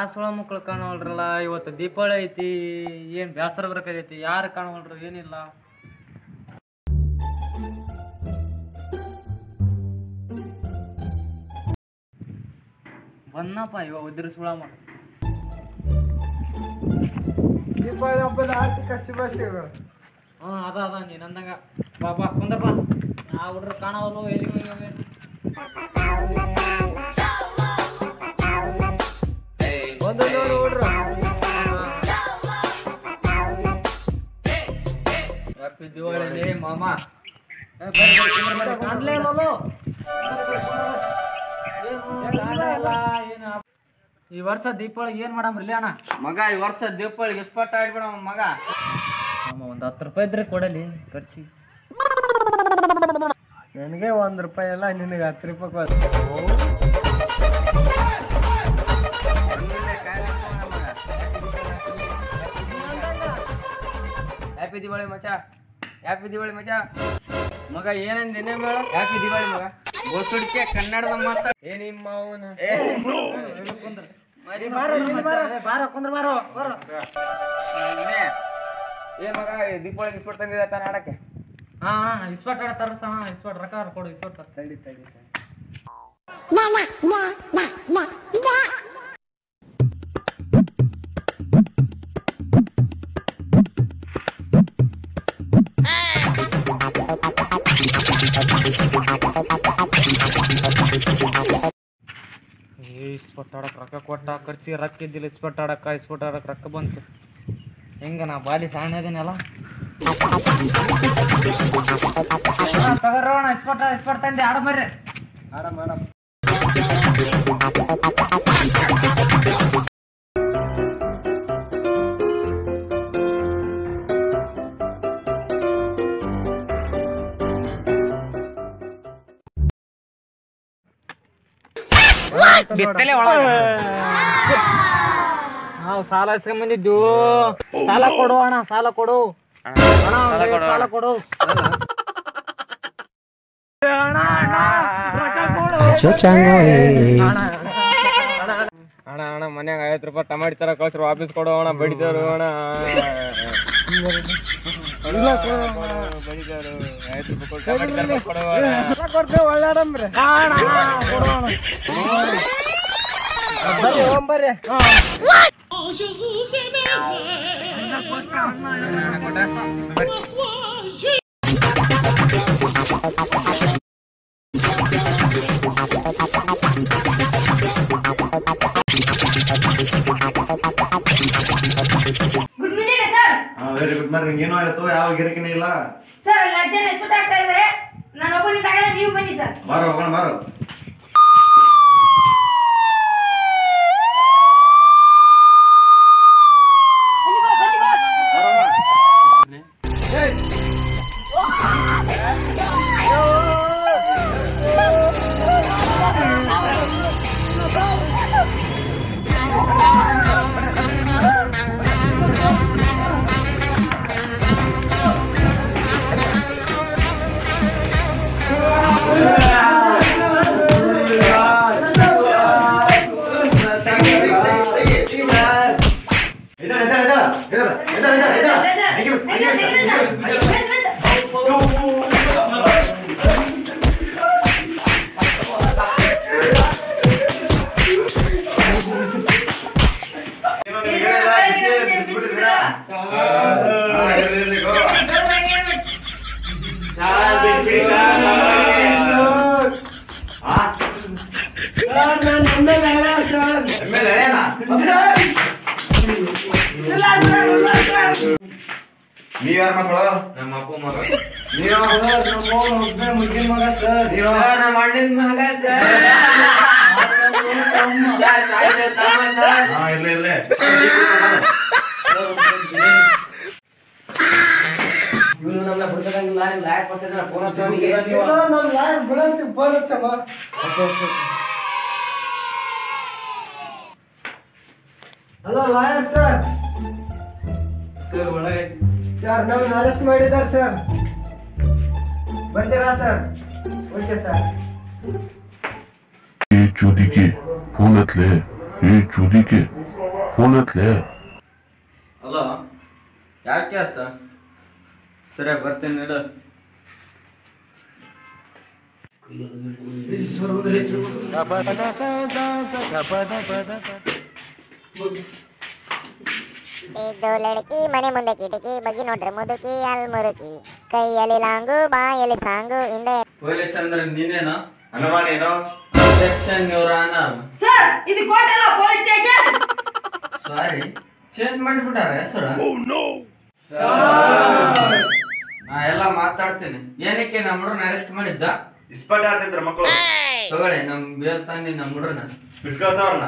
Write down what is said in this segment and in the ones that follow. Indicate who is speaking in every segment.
Speaker 1: ಸುಳ ಮಕ್ಳು ಕಾಣವಲ್ರಲ್ಲ ಇವತ್ತು ದೀಪಾವಳಿ ಐತಿ ಏನ್ ಬೇಸರ ಬರಕೈತಿ ಯಾರು ಕಾಣವಲ್ರು ಏನಿಲ್ಲ ಬಂದಪ್ಪ ಇವ ಉದ್ರ ಸುಳಮ್ಮ
Speaker 2: ದೀಪಾವಳಿ ಹಬ್ಬದ ಆರ್ಥಿಕ ಶುಭಾಶಯಗಳು
Speaker 1: ಹ್ಞೂ ಅದ ಅದ ನೀನ್ ಅಂದಂಗ ಬಾ ಬಾ ಕುಂದ್ರಪ್ಪ ಆ ಹುಡ್ರು ಕಾಣವಲ್ಲು ಎಲ್ಲಿಗೆ ಹೋಗ್ಯಾವೆ?
Speaker 2: ಒಂದು ನೋಡು ಹುಡ್ರು
Speaker 1: ಹ್ಯಾಪಿ ದಿವಾಳಿ ಮಾಮ ಏ, ಬರ್ರಿ, ಬರ್ರಿ, ಕುಂದ್ರಿ, ಬರ್ರಿ. ಕಾಣ್ಲೇ ಇಲ್ಲಲ್ಲೋ? ಬರ್ರಿ, ಬರ್ರಿ, ಕುಂದ್ರಿ. ಏನು ಕಾಣೇ ಇಲ್ಲ, ಏನು ಆಪ್- ಈ ವರ್ಷ ದೀಪಾವಳಿಗೆ ಏನ್ ಮಾಡಮ್ರಿ ಅಣ್ಣ
Speaker 3: ಮಗ ಈ ವರ್ಷ ದೀಪಾವಳಿಗೆ ಇಸ್ಪಟ್ ಆಡ್ಬಿಡ ಮಗ
Speaker 1: ನಮ್ಮ ಒಂದು ಹತ್ತು ರೂಪಾಯಿ ಇದ್ರೆ ಕೊಡಲಿ ಖರ್ಚಿಗೆ
Speaker 2: ನನಗೆ ಒಂದು ರೂಪಾಯಿ ಎಲ್ಲ ನಿನಗೆ ಹತ್ತು ರೂಪಾಯಿ ಕೊಡು.
Speaker 3: ಹ್ಯಾಪಿ ದಿವಾಳಿ ಮಚ ಹ್ಯಾಪಿ ದಿವಾಳಿ ಮಚ ಮಗ ಏನಂದ ಏನೇ ಬೇಡ ಹ್ಯಾಪಿ ದಿವಾಳಿ ಮಗ ಬೋಸುಡಿಕೆ ಕನ್ನಡದ ಮಾತ ಏ ನಿಮ್ಮ ಅವನು ಏ
Speaker 1: ಬಾರೋ ಕುಂದ್ರ ಬಾರೋ ಬಾರೋ
Speaker 3: ನೀನೇ. ಏ ಮಗ ಈ ದೀಪಾವಳಿಗೆ ಇಸ್ಪಟ್ ತಂದಿದೆ ತಾನ ಆಡಕ್ಕೆ
Speaker 1: ಹಾ ಹಾ ಇಸ್ಪಟ್ ಆಡತ್ತಾರ ಸಹ ಇಸ್ಪಟ್ ರೊಕ್ಕ ಕೊಡು ಇಸ್ಪಟ್
Speaker 2: ತಡಿ ತಡಿ ತಡಿ.
Speaker 1: ಏ ಇಸ್ಪಟ್ ಆಡಕ್ ರೊಕ್ಕ ಕೊಟ್ಟ ಖರ್ಚಿಗೆ ರೊಕ್ಕ ಇದ್ದಿಲ್ಲ ಇಸ್ಪಟ್ ಆಡಕ್ಕ ಇಸ್ಪಟ್ ಆಡಕ್ ರೊಕ್ಕ ಬಂತು ಹೆಂಗ ನಾ ಬಾಲಿ ಸಣ್ಣ ಇದೀನಲ್ಲ ತಗೋರೋಣ ಇಸ್ಪಟ್ ಇಸ್ಪಟ್ ತಂದೆ ಆಡ ಬರ್ರಿ
Speaker 2: ಆಡ ಮಾಡಮ್
Speaker 1: ಬಿತ್ತಲೆ ಒಳಗ ನಾವು ಸಾಲ ಇಸ್ಕೊಂಡ್ ಬಂದಿದ್ದು ಸಾಲ ಕೊಡು ಅಣ್ಣ ಸಾಲ ಕೊಡು ಅಣ್ಣ ಒಂದ್ ಸಾಲ ಕೊಡು ಅಣ್ಣ, ಅಣ್ಣ, ರೊಕ್ಕ ಕೊಡು.
Speaker 3: ಅಣ್ಣ ಅಣ್ಣ ಮನ್ಯಾಗ ಐವತ್ತು ರೂಪಾಯಿ ಟಮಾಟಿ ತರ ಕಳ್ಸ್ರು ವಾಪಸ್ ಕೊಡು ಅಣ್ಣ ಬಡಿದವರು ಅಣ್ಣ ಬಡಿದವರು ಐವತ್ತು ರೂಪಾಯಿ ಕೊಟ್ಟು ಟಮಾಟಿ ತರ ಕೊಡು ಅಣ್ಣ.
Speaker 2: ಎಲ್ಲ ಕೊಡ್ತೇವೆ ಒಳ್ಳಾಡಮ್ರಿ
Speaker 1: ಅಣ್ಣ, ಕೊಡು ಅಣ್ಣ.
Speaker 2: ಬರ್ರಿ ಹೋಗ್ ಬರ್ರಿ
Speaker 4: ಗುಡ್ ಮುಂಜಾನೆ ಸರ್
Speaker 5: ವೆರಿ ಗುಡ್ ಮಾರ್ನಿಂಗ್ ಏನೋ ಆಯ್ತು ಯಾವ ಗಿರಕಿನೇ ಇಲ್ಲ
Speaker 4: ಸರ್ ಅಲ್ಲಿ ಹತ್ತು ಜನ ಸುಟ್ಟ ಆಗ್ತಾ ಇದಾರೆ ನಾನು ಒಬ್ಬನಿದ್ದಾಗಲೇ ನೀವು ಬನ್ನಿ ಸರ್
Speaker 5: ಬಾರೋ ಹೋಗೋಣ ಬಾರೋ
Speaker 4: ಬನ್ನಿ ಬಾಸ್ ಬನ್ನಿ ಬಾಸ್
Speaker 5: ಎದ್ದೇಳ, ಎದ್ದೇಳ, ಎದ್ದೇಳ, ಎದ್ದೇಳ, ಎದ್ದೇಳ, ಎದ್ದೇಳ, ಎದ್ದೇಳ. ಹಂಗೆ ಬಿಡ್ಸು, ಹಂಗೆ ಬಿಡ್ಸು, ಹಂಗೆ ಬಿಡ್ಸು. ಏನೋ ನಿಮ್ಗೆ ಹೇಳಿಲ್ಲ, ಕಿಚ್ಚೆ, ಬಿಟ್ಬಿಟ್ಟಿದ್ದೀರಾ? ಹಾ, ಇರ್ಲಿ, ಇರ್ಲಿ, ಗೋ. ಹಾ? ಎಮ್ಮೆಲ್ಲೆ ಏನಾ? ನೀವ್ ಯಾರ ಮಕ್ಕಳು
Speaker 3: ನಮ್ಮ ಅಪ್ಪ ಮಗ
Speaker 5: ನೀವು
Speaker 2: ಮುದ್ದಿನ ಮಗ ಸರ್
Speaker 5: ನೀವು
Speaker 3: ನಮ್ಮ ಅಣ್ಣನ ಮಗ ಸರ್
Speaker 5: ಹಾ ಇರ್ಲಿ ಇರ್ಲಿ
Speaker 3: ಇವನು ನಮ್ಮ ಬಿಡ್ತದಂಗಿಲ್ಲ ಲಾಯಕ್ ಪರ್ಸೆಂಟ್ ಫೋನ್ ಹಚ್ಚೋನಿಗೆ
Speaker 2: ನಮ್ ಯಾರು ಬಿಡಂತೀವಿ ಫೋನ್ ಹಚ್ಚಮ್ಮ ಹಲೋ ಲಾಯರ್ ಸರ್
Speaker 3: ಸರ್ ಒಳಗೆ
Speaker 2: ಸರ್ ನಮ್ಮನ್ನ ಅರೆಸ್ಟ್ ಮಾಡಿದ್ದಾರೆ ಸರ್ ಬಂದಿರಾ ಸರ್ ಓಕೆ ಸರ್
Speaker 6: ये चूदी के फोन ले ये चूदी के
Speaker 5: ಫೋನ್ ಎತ್ಲೆ
Speaker 3: ಹಲೋ ಯಾಕೆ ಸ ಸರಿ ಬರ್ತೀನಿ ಇಡು
Speaker 6: ಇದು ಲಡಕಿ ಮನೆ ಮುಂದೆ ಕಿಟಕಿ ಬಗ್ಗಿ ನೋಡ್ರೆ ಮುದುಕಿ ಅಲ್ ಮುರುಕಿ ಕೈಯಲ್ಲಿ ಲಾಂಗು ಬಾಯಲ್ಲಿ ಸಾಂಗು ಹಿಂದೆ
Speaker 3: ಪೊಲೀಸ್ ಅಂದ್ರೆ ನೀನೇನೋ
Speaker 5: ಅನುಮಾನ ಏನೋ
Speaker 3: ಸೆಕ್ಷನ್ ಯುವರ್ ಆನರ್
Speaker 4: ಸರ್ ಇದು ಕೋಟೆಲ್ಲ ಪೊಲೀಸ್ ಸ್ಟೇಷನ್
Speaker 3: ಸಾರಿ ಚೇಂಜ್ ಮಾಡಿಬಿಟ್ಟಾರ ಹೆಸರು ನಾ ಎಲ್ಲ ಮಾತಾಡ್ತೀನಿ ಏನಕ್ಕೆ ನಮ್ಮ ಹುಡುಗನ ಅರೆಸ್ಟ್ ಮಾಡಿದ್ದ
Speaker 5: ಇಸ್ಪಟ್ ಆಡ್ತಿದ್ರ ಮಕ್ಕಳು
Speaker 3: ತಗೊಳ್ಳಿ ನಮ್ ಬೇಲ್ ತಂದಿ ನಮ್ಮ ಹುಡುಗನ
Speaker 5: ಬಿಟ್ಕಳ್ಸ ಅವ್ರನ್ನ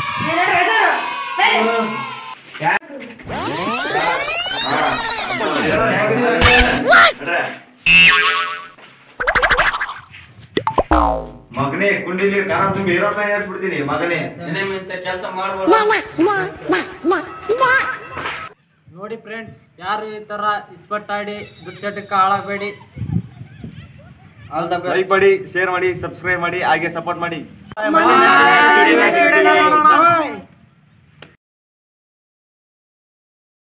Speaker 5: ಮಗನೇ ಕುಂಡಿಲಿ ಕಾನ ತುಂಬಿ ಏರೋಪ್ಲೇನ್ ಏರ್ಸ್ಬಿಡ್ತೀನಿ ಮಗನೇ
Speaker 3: ಇಂಥ ಕೆಲಸ ಮಾಡ್ಬೋದು
Speaker 1: ನೋಡಿ ಫ್ರೆಂಡ್ಸ್ ಯಾರು ಈ ತರ ಇಸ್ಪಟ್ಟಾಡಿ ದುಚ್ಚಟಕ್ಕೆ ಹಾಳಾಗಬೇಡಿ
Speaker 3: ಆಲ್ ದ ಬೆಸ್ಟ್
Speaker 5: ಲೈಕ್ ಮಾಡಿ ಶೇರ್ ಮಾಡಿ ಸಬ್ಸ್ಕ್ರೈಬ್ ಮಾಡಿ ಹಾಗೆ ಸಪೋರ್ಟ್ ಮಾಡಿ
Speaker 1: Bye.